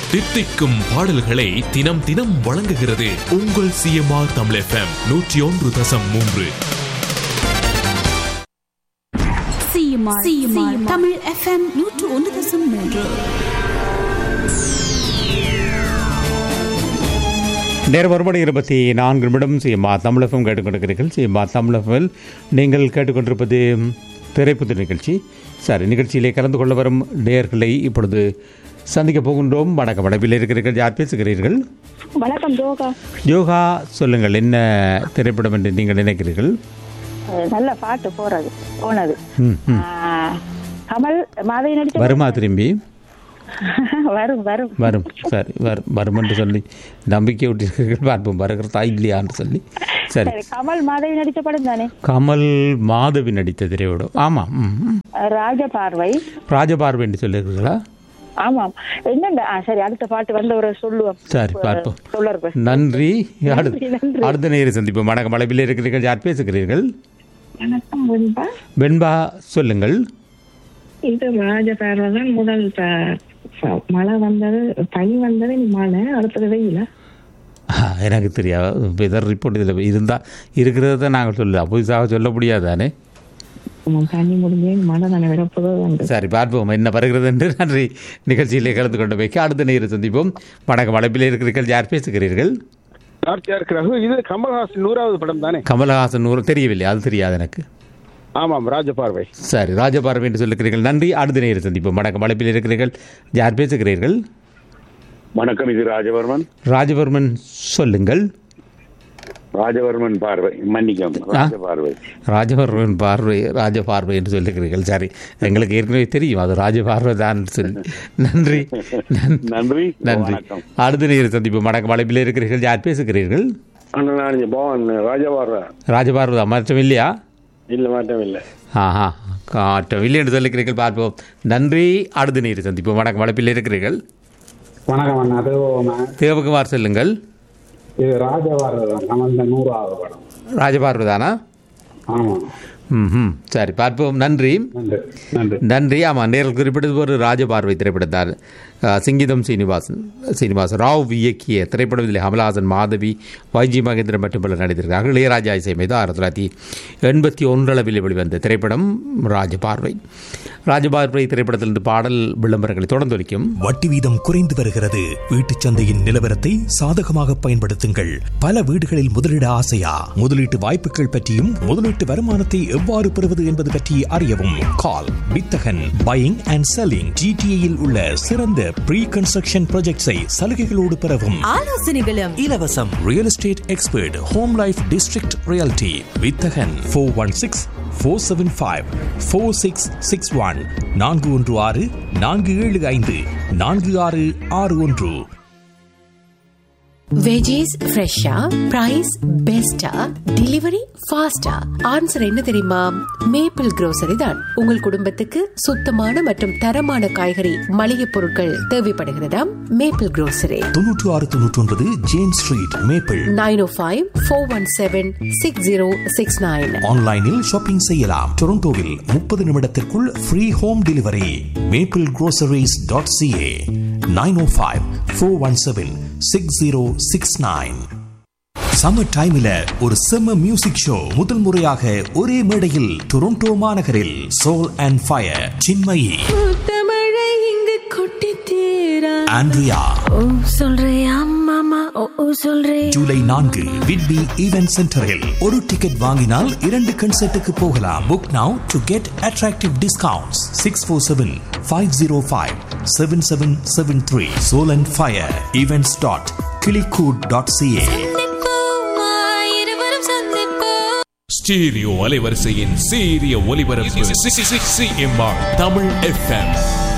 தித்திக்கும் பாடல்களை தினம் தினம் வழங்குகிறது உங்கள் சிஎம்ஆர் தமிழ் எஃப்எம் நூற்றி ஒன்று தசம் மூன்று சிஎம்ஆர் சிஎம்ஆர் தமிழ் எஃப்எம் நூற்று ஒன்று தசம் மூன்று நேரம் ஒரு மணி இருபத்தி நான்கு நிமிடம் சிஎம்மா தமிழகம் கேட்டுக்கொண்டிருக்கிறீர்கள் சிஎம்மா தமிழகத்தில் நீங்கள் கேட்டுக்கொண்டிருப்பது திரைப்புது நிகழ்ச்சி சரி நிகழ்ச்சியிலே கலந்து கொள்ள வரும் நேர்களை இப்பொழுது சந்திக்க போகின்றோம் வணக்கம் வடப்பில் இருக்கிறீர்கள் யார் பேசுகிறீர்கள் வணக்கம் ஜோகா யோகா சொல்லுங்கள் என்ன திரைப்படம் என்று நீங்கள் நினைக்கிறீர்கள் அஹ் நல்ல பாட்டு போறது போனது ம், ம். ஆஹ் கமல் மாதை நடிச்ச வருமா திரும்பி வரும் வரும் வரும் சரி வரும் வரும் என்று சொல்லி நம்பிக்கை விட்டிருக்கிறீர்கள் பார்ப்போம் வருகிறதா இல்லையான்னு சொல்லி சரி சரி கமல் மாதவி நடிச்ச படம் தானே கமல் மாதவி நடித்த திரைப்படம் ஆமாம் ம், ம். அஹ் ராஜ பார்வை ராஜபார்வை என்று சொல்லியிருக்கிறீர்களா ஆமாம் என்னங்க ஆ, சரி அடுத்த பாட்டு வந்து ஒரு சொல்லுவோம் சரி பார்ப்போம் சொல்லு நன்றி நன்றி, அடுத்த நன்றி. அடுத்த நேரம் சந்திப்போம் வணக்கம் மலைப்பில் இருக்கிறீர்கள் யார் பேசுகிறீர்கள் வணக்கம் முன்பா வெண்பா சொல்லுங்கள் இது ராஜ பார்வை தான் முதல் ப- ப- மழை வந்தது பனி வந்தது நீ மழை அடுத்தது வெயில ஆ, எனக்கு தெரியாது வெதர் ரிப்போர்ட் இதில் இருந்தால் இருக்கிறத தான் நாங்கள் சொல்ல புதுசாக சொல்ல முடியாது தானே தண்ணி முடிஞ்சு மழை தானே வரப்போதோ வந்து சரி பார்ப்போம் என்ன வருகிறது என்று நன்றி நிகழ்ச்சியிலே கலந்து கொண்டு வைக்க அடுத்த நேரம் சந்திப்போம் வணக்கம் மலைப்பில் இருக்கிறீர்கள் யார் பேசுகிறீர்கள் கார்த்தியா இருக்கிறாங்க இது கமல்ஹாசன் நூறாவது படம் தானே கமலஹாசன் ஊர் தெரியவில்லை அது தெரியாது எனக்கு ஆமாம் ராஜபார்வை சரி ராஜபார்வை என்று சொல்லுகிறீர்கள் நன்றி அடுத்த நேரம் சந்திப்போம் வணக்கம் மலைப்பில் இருக்கிறீர்கள் யார் பேசுகிறீர்கள் வணக்கம் இது ராஜவர்மன் ராஜவர்மன் சொல்லுங்கள் ராஜவர்மன் பார்வை மன்னிக்கும் ராஜ பார்வை ராஜவர்மன் பார்வை ராஜ பார்வை என்று சொல்லுகிறீர்கள் சரி எங்களுக்கு ஏற்கனவே தெரியும் அது ராஜ பார்வை தான் சொல்லி நன்றி நன்- நன்றி நன்றி வணக்கம் அடுத்த நேரம் சந்திப்பு வணக்கம் அழைப்பில் இருக்கிறீர்கள் யார் பேசுகிறீர்கள் அண்ணா, நான் பவன் ராஜபார்வை ராஜபார்வதா மாற்றம் இல்லையா இல்ல மாட்டம் இல்ல ஆஹா காட்டம் இல்லை என்று சொல்லுகிறீர்கள் பார்ப்போம் நன்றி அடுத்த நேரம் சந்திப்போம் வணக்கம் அழைப்பில் இருக்கிறீர்கள் வணக்கம் அண்ணா அது தேவகுமார் சொல்லுங்கள் இது ராஜபாரதம் கமல்ந்த நூறாவது படம் ராஜபார்வதானா ஆமாம் ம் சரி பார்ப்போம் நன்றி நன்றி நன்றி நன்றி ஆமாம் நேரில் குறிப்பிட்டது ஒரு ராஜபார்வை திரைப்படத்தார் அஹ், சிங்கிதம் சீனிவாசன் சீனிவாசன் ராவ் இயக்கிய திரைப்படத்தில் கமலஹாசன் மாதவி வைஜி மகேந்திரன் மற்றும் பலர் நடித்திருக்கிறார்கள் இளையராஜா இசையமைத்து ஆயிரத்தி தொள்ளாயிரத்தி எண்பத்தி ஒன்றளவில் வெளிவந்த திரைப்படம் ராஜபார்வை ராஜபார்வை திரைப்படத்திலிருந்து பாடல் விளம்பரங்களை தொடர்ந்து ஒலிக்கும் வட்டி வீதம் குறைந்து வருகிறது வீட்டுச் சந்தையின் நிலவரத்தை சாதகமாக பயன்படுத்துங்கள் பல வீடுகளில் முதலீட ஆசையா முதலீட்டு வாய்ப்புகள் பற்றியும் முதலீட்டு வருமானத்தை எவ்வாறு பெறுவது என்பது பற்றி அறியவும் கால் வித்தகன் பையிங் அண்ட் செல்லிங் ஜிடிஏயில் உள்ள சிறந்த ப்ரீ கன்ஸ்ட்ரக்ஷன் ப்ராஜெக்ட்ஸை சலுகைகளோடு பெறவும் ஆலோசனைகளும் இலவசம் real estate expert home life district realty வித்தகன் four one six four seven five four six six one நான்கு ஒன்று ஆறு நான்கு ஏழு ஐந்து நான்கு ஆறு ஆறு ஒன்று வெஜிஸ் ஃப்ரெஷ்ஷா பிரைஸ் பெஸ்டா டெலிவரி ஃபாஸ்டா ஆன்சர் என்ன தெரியுமா மேப்பிள் grocery தான் உங்கள் குடும்பத்துக்கு சுத்தமான மற்றும் தரமான காய்கறி மளிகை பொருட்கள் தேவைப்படுகிறதா மேப்பிள் grocery தொன்னூற்று ஆறு தொன்னூற்றி ஒன்பது James Street Maple nine O five four one seven six zero six nine ஆன்லைனில் ஷாப்பிங் செய்யலாம் டொரண்டோவில் முப்பது நிமிடத்திற்குள் free home delivery Maple groceries.ca dot CA nine O five four one seven six zero six nine summer டைம்ல ஒரு செம்ம music show முதல் முறையாக ஒரே மேடையில் டொரண்டோ மாநகரில் சோல் அண்ட் ஃபயர் சின்மயி தமிழை இங்கு கொட்டி தீரா ஆண்ட்ரியா ஓ சொல்றியா மாமா ஓ ஓ சொல்றே ஜூலை நான்கு விட்பி ஈவென்ட் சென்டரில் ஒரு டிக்கெட் வாங்கினால் இரண்டு கன்சர்ட்டுக்கு போகலாம் book now to get attractive discounts six four seven five zero five seven seven seven three Soul and Fire events dot கிளிகூட் டாட் சிஏ ஸ்டீரியோ அலைவரிசையின் சீரிய ஒலிபரப்பு சிஎம்ஆர் தமிழ் எஃப்எம்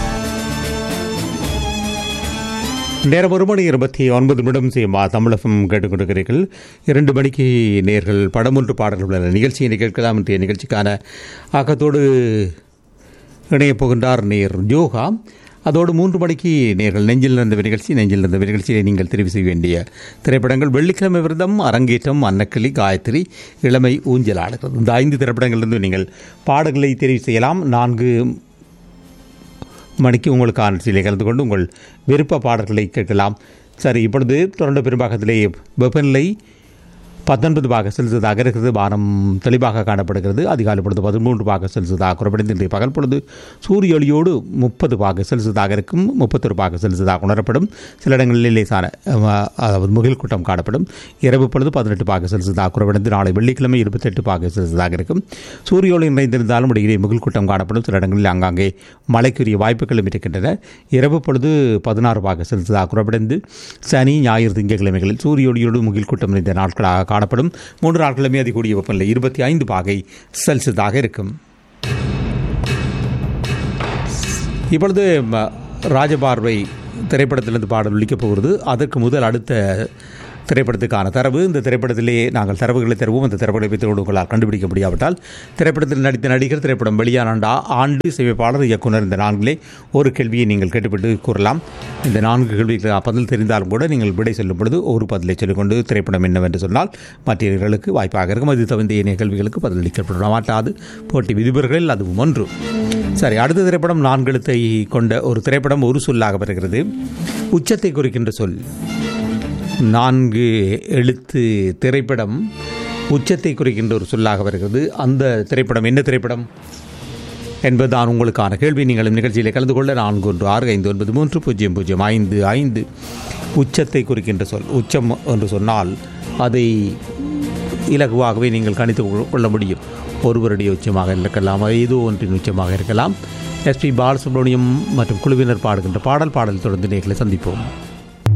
நேரம் ஒரு மணி இருபத்தி ஒன்பது நிமிடம் செய்யுமா தமிழகம் கேட்டுக்கொண்டிருக்கிறீர்கள் இரண்டு மணிக்கு நேர்கள் படம் ஒன்று பாடல்கள் உள்ள நிகழ்ச்சியை கேட்கலாம் இன்றைய நிகழ்ச்சிக்கான ஆக்கத்தோடு இணையப் போகின்றார் நேர் யோகா அதோடு மூன்று மணிக்கு நேர்கள் நெஞ்சில் இருந்த நிகழ்ச்சி நெஞ்சில் இருந்த நிகழ்ச்சியை நீங்கள் தெரிவு செய்ய வேண்டிய திரைப்படங்கள் வெள்ளிக்கிழமை விரதம் அரங்கேற்றம் அன்னக்கிளி காயத்ரி இளமை ஊஞ்சல் ஆடுகிறது இந்த ஐந்து திரைப்படங்களிலிருந்து நீங்கள் பாடல்களை தெரிவு செய்யலாம் நான்கு மணிக்கு உங்களுக்கான நிகழ்ச்சியிலே கலந்து கொண்டு உங்கள் விருப்ப பாடல்களை கேட்கலாம் சரி இப்பொழுது தொடர்ந்து பெரும்பாகத்திலே வெப்பநிலை பத்தொன்பது பாக செல்சியஸாக இருக்கிறது வானம் தெளிவாக காணப்படுகிறது அதிகாலை பொழுது பதிமூன்று பாக செல்சியஸாக குறைபடைந்து இன்றைய பகல் பொழுது சூரிய ஒளியோடு முப்பது பாக செல்சியஸாக இருக்கும் முப்பத்தொரு பாக செல்சியஸாக உணரப்படும் சில இடங்களில் லேசான அஹ், அதாவது முகில் கூட்டம் காணப்படும் இரவு பொழுது பதினெட்டு பாக செல்சியஸாக குறைபடைந்து நாளை வெள்ளிக்கிழமை இருபத்தெட்டு பாக செல்சியஸாக இருக்கும் சூரிய ஒளி நிறைந்திருந்தாலும் இடையிலே முகில் கூட்டம் காணப்படும் சில இடங்களில் ஆங்காங்கே மழைக்குரிய வாய்ப்புகளும் இருக்கின்றன இரவு பொழுது பதினாறு பாக செல்சியஸாக குறைபடைந்து சனி ஞாயிறு திங்கட்கிழமைகளில் சூரிய ஒளியோடு முகில் கூட்டம் நிறைந்த நாட்களாக காணப்படும் மூன்று நாட்களுமே அதிகூடிய வெப்பநிலை இருபத்தி ஐந்து பாகை செல்சியஸாக இருக்கும் இப்பொழுது ம, ராஜபார்வை திரைப்படத்திலிருந்து பாடல் ஒலிக்கப் போகிறது அதற்கு முதல் அடுத்த திரைப்படத்துக்கான தரவு இந்த திரைப்படத்திலே நாங்கள் தரவுகளை தருவோம் அந்த தரவுகளை வைத்து உங்களால் கண்டுபிடிக்க முடியாவிட்டால் திரைப்படத்தில் நடித்த நடிகர் திரைப்படம் வெளியான ஆண்டு இசையமைப்பாளர் இயக்குனர் இந்த நான்கிலே ஒரு கேள்வியை நீங்கள் கேட்டுவிட்டு கூறலாம் இந்த நான்கு கேள்விக்கு பதில் தெரிந்தாலும் கூட நீங்கள் விடை சொல்லும் பொழுது ஒரு பதிலை சொல்லிக்கொண்டு திரைப்படம் என்னவென்று சொன்னால் மற்றவர்களுக்கு வாய்ப்பாக இருக்கும் அது தவிர்த்த ஏனைய கேள்விகளுக்கு பதிலளிக்கப்பட மாட்டாது போட்டி விதிபர்களில் அதுவும் ஒன்று சரி அடுத்த திரைப்படம் நான்கு எழுத்தை கொண்ட ஒரு திரைப்படம் ஒரு சொல்லாக வருகிறது உச்சத்தை குறிக்கின்ற சொல் நான்கு எழுத்து திரைப்படம் உச்சத்தை குறிக்கின்ற ஒரு சொல்லாக வருகிறது அந்த திரைப்படம் என்ன திரைப்படம் என்பதுதான் உங்களுக்கான கேள்வி நீங்களும் நிகழ்ச்சியில் கலந்து கொள்ள நான்கு ஒன்று ஆறு ஐந்து ஒன்பது மூன்று பூஜ்ஜியம் பூஜ்ஜியம் ஐந்து ஐந்து உச்சத்தை குறிக்கின்ற சொல் உச்சம் என்று சொன்னால் அதை இலகுவாகவே நீங்கள் கணித்து கொ- கொள்ள முடியும் ஒருவருடைய உச்சமாக இருக்கலாம் ஏதோ ஒன்றின் உச்சமாக இருக்கலாம் எஸ்பி பாலசுப்ரமணியம் மற்றும் குழுவினர் பாடுகின்ற பாடல் பாடல் தொடர்ந்து நேர்களை சந்திப்போம்